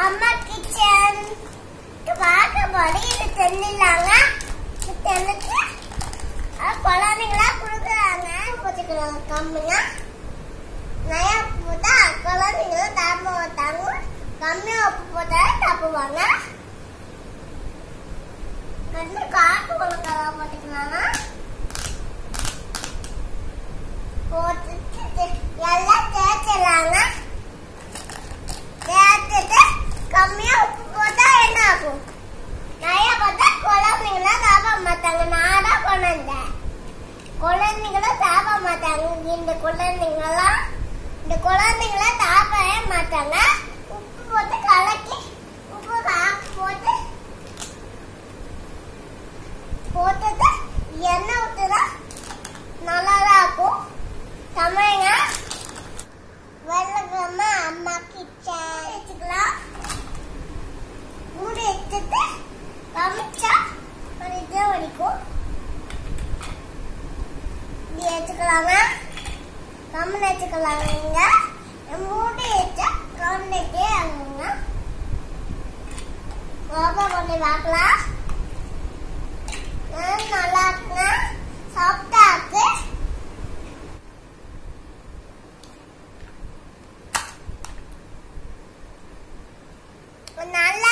அம்மா கிச்சன் பார்க்க போது இது தென்னில்லாங்க தென்னுக்கு குழந்தைங்களா கொடுக்குறாங்க வச்சுக்கிறாங்க கம்மியா நயா போட்டா குழந்தைங்களும் தாப்ப மாட்டாங்க கம்மியா உப்பு போட்டா தப்புவாங்க வந்து காட்டு ஒழுங்கெல்லாம் போட்டுக்கலாங்க போட்டுட்டு எல்லாம் தேய்ச்சிடலாங்க தேய்ச்சிட்டு கம்மியா உப்பு போட்டா என்ன ஆகும் நிறைய போட்டா குழந்தைங்களாம் சாப்பிட மாட்டாங்க நான் தான் கொண்டு வந்தேன் குழந்தைங்களும் சாப்பிட மாட்டாங்க இந்த குழந்தைங்களாம் இந்த குழந்தைங்களாம் சாப்பிடவே மாட்டாங்க உப்பு போட்டு கலக்கி உப்பு கா- போட்டு போட்டுட்டு எண்ணெய் ஊற்றுதான் நல்லா தான் இருக்கும் சமைங்க வெள்ளக்கிழமை அம்மா கிச்சன் வச்சுக்கலாம் மூடி எடுத்துட்டு சமைச்சா ஒரு இது வரைக்கும் இப்படி வச்சுக்கலாங்க கம்மன் வச்சுக்கலாங்க இங்க மூடி வச்சா கொண்டுட்டே ஆகுங்க கோபா கொண்டு பார்க்கலாம் ம், நல்லா இருக்குங்க சாப்பிட்டா இருக்கு நல்லா